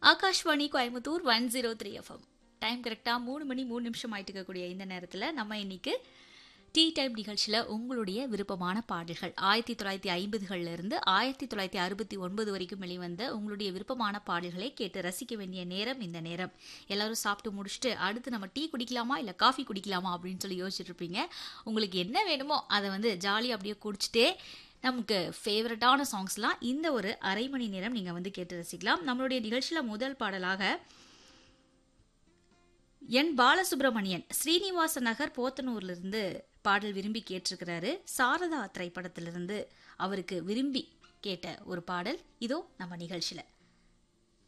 Akashvani Coimbatore one zero three FM time கரெக்டாக மூணு மணி மூணு நிமிஷம் ஆயிட்டு இருக்கக்கூடிய இந்த நேரத்தில் நம்ம இன்னைக்கு டீ டைம் நிகழ்ச்சியில் உங்களுடைய விருப்பமான பாடல்கள் ஆயிரத்தி தொள்ளாயிரத்தி ஐம்பதுகளில் இருந்து ஆயிரத்தி தொள்ளாயிரத்தி அறுபத்தி ஒன்பது வரைக்கும் வெளிவந்த உங்களுடைய விருப்பமான பாடல்களை கேட்டு ரசிக்க வேண்டிய நேரம் இந்த நேரம் எல்லாரும் சாப்பிட்டு முடிச்சுட்டு அடுத்து நம்ம டீ குடிக்கலாமா இல்லை காஃபி குடிக்கலாமா அப்படின்னு சொல்லி யோசிச்சுட்டு இருப்பீங்க உங்களுக்கு என்ன வேணுமோ அதை வந்து ஜாலியாக அப்படியே குடிச்சிட்டே நமக்கு ஃபேவரட்டான சாங்ஸ்லாம் இந்த ஒரு அரை மணி நேரம் நீங்கள் வந்து கேட்டு ரசிக்கலாம் நம்மளுடைய நிகழ்ச்சியில் முதல் பாடலாக என் பாலசுப்ரமணியன் ஸ்ரீனிவாச நகர் போத்தனூர்லேருந்து பாடல் விரும்பி கேட்டிருக்கிறாரு சாரதா திரைப்படத்திலிருந்து அவருக்கு விரும்பி கேட்ட ஒரு பாடல் இதோ நம்ம நிகழ்ச்சியில்